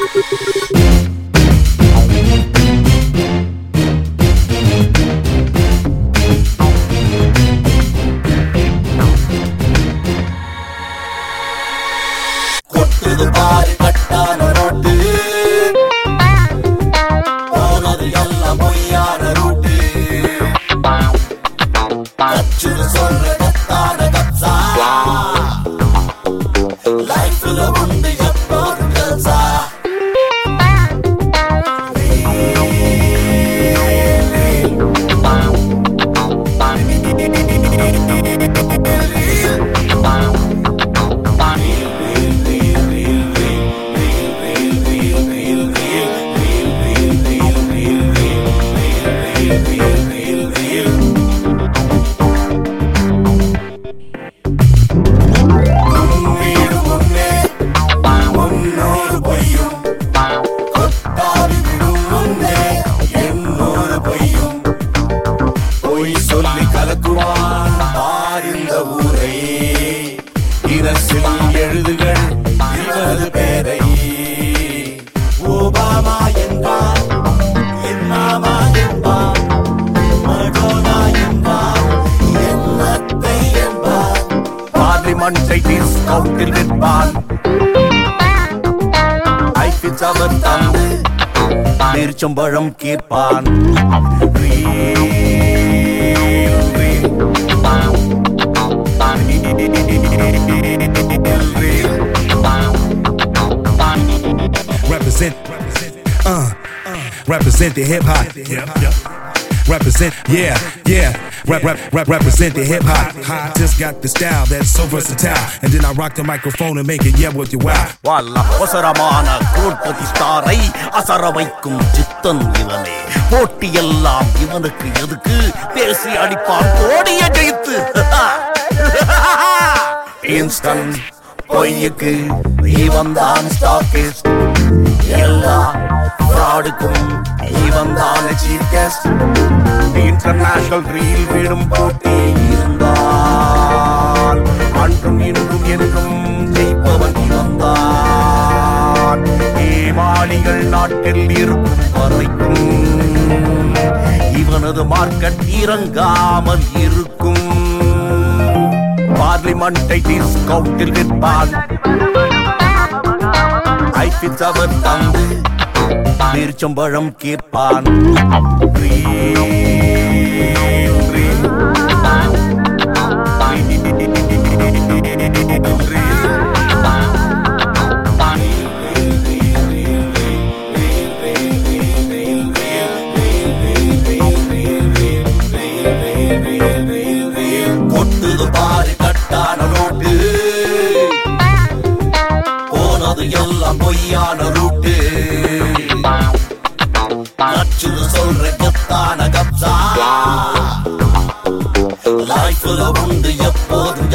கொட்டுது பாரு கட்டான ரோட்டு போனது எல்லாம் பொய்யான ரூட்டு கச்சுது சொல்ற கத்தான கப்சா லைஃப்ல உண்டு எப்போதும் ஜல்சா வீடு முன்னே முன்னோரு பொய்யும் கொட்டாவி விடும் முன்னே என்னோரு பொய்யும் பொய் சொல்லி கலக்குவான் பார் இந்த ஊரை இரசில் எழுதுகள் இவரது பேரை ஓபாமா என்பார் என் மாமா என்பார் மடோனா என்பார் என்னத்தை என்பார் பார்லிமெண்டை டிஸ்கவுண்டில் விற்பான் ஐபிஎஸ் அவர் தந்து பேரிச்சம்பழம் கேட்பான் Represent, uh, represent the hip hop. Represent, yeah, yeah. Rep, rep, rep, represent the hip hop. I just got the style that's so versatile. And then I rock the microphone and make it yeah with you wow. வல்ல அவசரமான கோட்பதி ஸ்டாரை அசர வைக்கும் சித்தன் இவனே போட்டியெல்லாம் இவனுக்கு எதுக்கு பேசி அடிப்பான் கோடிய ஜெயித்து இன்ஸ்டன் பொய்யுக்கு இவன் தான் ஸ்டாக்கிஸ்ட் எல்லா ஃப்ராடுக்கும் இவன் தான் சீஃப் கெஸ்ட் இன்டர்நேஷனல் ரீல் விடும் போட்டி இருந்தால் அன்றும் இன்றும் என்றும் ஜெயிப்பவன் இவன் தான் ஏமாளிகள் நாட்டில் இருக்கும் வரைக்கும் இவனது மார்க்கெட் இறங்காமல் இருக்கும் பார்லிமெண்டை டிஸ்கவுண்டில் விற்பான் ஐபிஎஸ் அவர் தந்து பேரிச்சம்பழம் கேட்பான் கொட்டுது பாரு கட்டான ரோட்டு போனது எல்லாம் பொய்யான ரூட்டு நச்சுது சொல்ற கத்தான கப்சா லைஃப்ல உண்டு எப்போதும்